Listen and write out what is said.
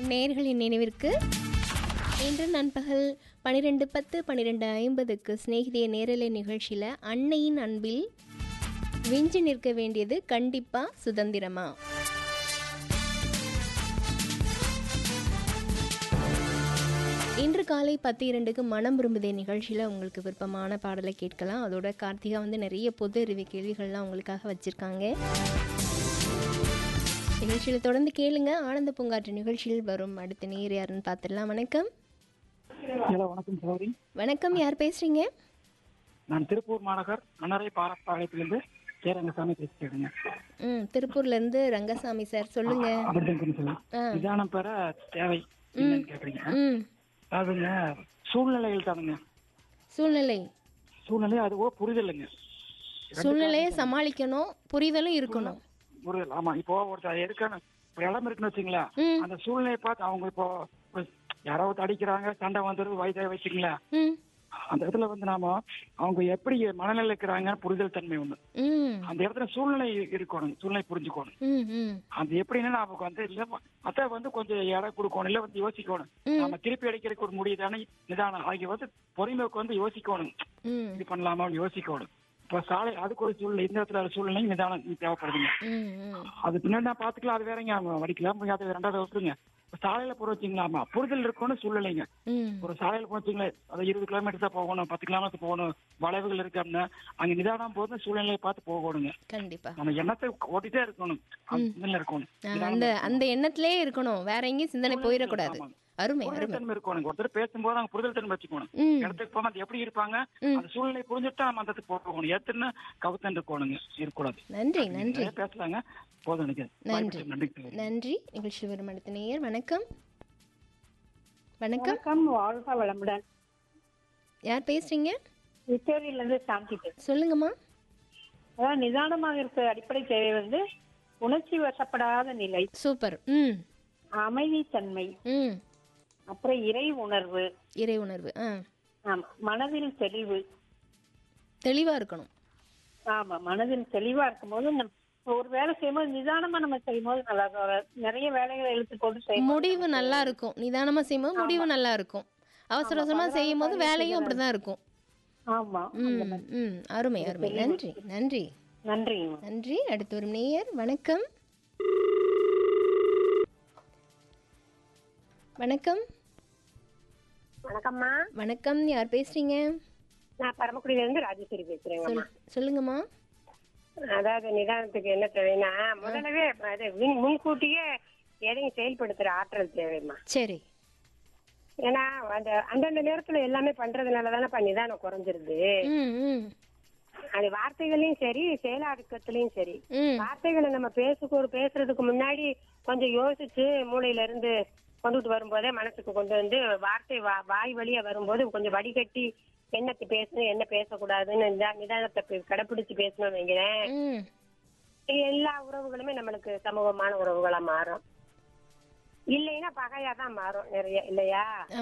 நேர்களின் நினைவிற்கு இன்று நண்பகல் பன்னிரெண்டு பத்து பன்னிரெண்டு ஐம்பதுக்கு சிநேகிதிய நேரலை நிகழ்ச்சியில் அன்னையின் அன்பில் விஞ்சி நிற்க வேண்டியது கண்டிப்பா சுதந்திரமா இன்று காலை பத்து இரண்டுக்கு மனம் விரும்புதே நிகழ்ச்சியில் உங்களுக்கு விருப்பமான பாடலை கேட்கலாம் அதோட கார்த்திகா வந்து நிறைய பொது அறிவு கேள்விகள்லாம் உங்களுக்காக வச்சுருக்காங்க நிகழ்ச்சியில் தொடர்ந்து கேளுங்க ஆனந்த பூங்காற்று நிகழ்ச்சியில் வரும் அடுத்த நேர் யாருன்னு பார்த்துடலாம் வணக்கம் ஹலோ வணக்கம் சகோதரி வணக்கம் யார் பேசுறீங்க நான் திருப்பூர் மாநகர் அன்னரை பாலப்பாளையத்திலிருந்து சேரங்கசாமி பேசிக்கிறேங்க ம் திருப்பூர்ல இருந்து ரங்கசாமி சார் சொல்லுங்க அப்படிதான் சொல்லி ஆ. நிதானம் பெற தேவை என்னன்னு கேக்குறீங்க ம் அதுங்க சூழ்நிலைகள் தானுங்க சூழ்நிலை சூழ்நிலை அதுவோ புரிதலுங்க சூழ்நிலையை சமாளிக்கணும் புரிதலும் இருக்கணும் புரிதல் ஆமா இப்போ ஒருத்தர் இருக்கான ஒரு இடம் இருக்குன்னு வச்சுங்களேன் ம் அந்த சூழ்நிலையை பார்த்து அவங்க இப்போ ஒரு யாராவது அடிக்கிறாங்க சண்டை வந்துருது வயதை வச்சுங்களேன் ம் அந்த இடத்துல வந்து நாம அவங்க எப்படி மனநிலை இருக்கிறாங்க புரிதல் தன்மை ஒண்ணு ம் அந்த இடத்துல சூழ்நிலை இருக்கணும் சூழ்நிலை புரிஞ்சுக்கணும் ம் ம் அது எப்படின்னா நமக்கு வந்து இல்ல அத்தை வந்து கொஞ்சம் இடம் கொடுக்கணும் இல்ல வந்து யோசிக்கணும் ம். நம்ம திருப்பி அடிக்கிறதுக்கு ஒரு முடியுதானே நிதானம் அவங்க வந்து பொறுமைக்கு வந்து யோசிக்கணும் ம் இது பண்ணலாமா யோசிக்கணும் இப்போ சாலை அதுக்கு ஒரு சூழ்நிலை இந்த இடத்துல ஒரு சூழ்நிலை நிதானம் தேவைப்படுதுங்க ம் ம் அது பின்னாடி நான் பாத்துக்கலாம் அது வேறங்க அவங்க வடிக்கலாம் அது ரெண்டாவது விட்டுருங்க இப்ப சாலையில போற வச்சுங்களாமா புரிதல் இருக்கணும் சூழ்நிலைங்க ம் ஒரு சாலையில போச்சுங்களேன் அது இருபது கிலோமீட்டர் தான் போகணும் பத்து கிலோமீட்டர் போகணும் வளைவுகள் இருக்கு அப்படின்னா அங்க நிதானம் போது சூழ்நிலையை பார்த்து போகணுங்க கண்டிப்பா நம்ம எண்ணத்தை ஓட்டிட்டே இருக்கணும் அந்த சிந்தனையில இருக்கணும் ஆ, அந்த அந்த எண்ணத்திலே இருக்கணும் வேற எங்கேயும் சிந்தனை போயிடக்கூடாது ஆமாங்க. அருமை புரிதல் அருமை தன்மை இருக்கணும் ஒருத்தர் பேசும்போது அவங்க புரிதல் தன்மை வச்சுக்கணும் ம் இடத்துக்கு போனா அது எப்படி இருப்பாங்க ம். அந்த சூழ்நிலை புரிஞ்சுட்டா நம்ம அந்த இடத்துக்கு போகணும் ஏத்துன்னு கவுத்தன் இருக்கணுங்க இருக்கக்கூடாது நன்றி நன்றி நிறைய பேசலாங்க போதும் எனக்கு நன்றி. நன்றி நன்றி நிகழ்ச்சி வரும் அடுத்த நேயர் வணக்கம் வணக்கம் வணக்கம் வாழ்க வளமுடன் யார் பேசுறீங்க விக்டோரியில இருந்து சாந்தி பேசுறேன். சொல்லுங்கம்மா அதாவது நிதானமாக இருக்க அடிப்படை தேவை வந்து உணர்ச்சி வசப்படாத நிலை சூப்பர் ம் அமைதித்தன்மை ம் அப்புறம் இறை உணர்வு இறை உணர்வு ஆ ஆமா மனதில் தெளிவு தெளிவா இருக்கணும் ஆமா மனதில் தெளிவா இருக்கும்போது நம்ம ஒரு வேலை செய்யும்போது நிதானமா நம்ம செய்யும்போது நல்லா இருக்கும். நிறைய வேலைகளை இழுத்து போட்டு செய்யும் முடிவு நல்லா இருக்கும் நிதானமா செய்யும்போது முடிவு நல்லா இருக்கும் அவசர அவசரமா செய்யும் போது வேலையும் அப்படிதான் இருக்கும் ஆமா ம் ம் அருமை அருமை நன்றி நன்றி நன்றி நன்றி அடுத்து வரும் நேயர் வணக்கம் வணக்கம் வணக்கம்மா வணக்கம் யார் பேசுறீங்க நான் பரமக்குடியில இருந்து ராஜேஸ்வரி பேசுறேங்கம்மா சொல் சொல்லுங்கம்மா அதாவது நிதானத்துக்கு என்ன தேவைன்னா முதலவே அது முன்- முன்கூட்டியே எதையும் செயல்படுத்துற ஆற்றல் தேவைம்மா சரி ஏன்னா அந்த அந்தந்த நேரத்துல எல்லாமே பண்றதுனால தானே நிதானம் குறைஞ்சிருது ம் ம் அது வார்த்தைகளையும் சரி செயலாக்கத்திலயும் சரி ம் வார்த்தைகளை நம்ம பேசுக்கு ஒரு பேசுறதுக்கு முன்னாடி கொஞ்சம் யோசிச்சு மூளையில இருந்து கொண்டுட்டு வரும்போதே மனசுக்கு கொண்டு வந்து வார்த்தை வா- வாய் வழியா வரும்போது கொஞ்சம் வடிகட்டி என்னத்தை பேசணும் என்ன பேசக்கூடாதுன்னு நிதா- நிதானத்தை பே- கடைப்பிடிச்சு பேசணும்னு வைக்கிறேன் ம் எல்லா உறவுகளுமே நம்மளுக்கு சமூகமான உறவுகளா மாறும் இல்லைன்னா பகையா தான் மாறும் நிறைய இல்லையா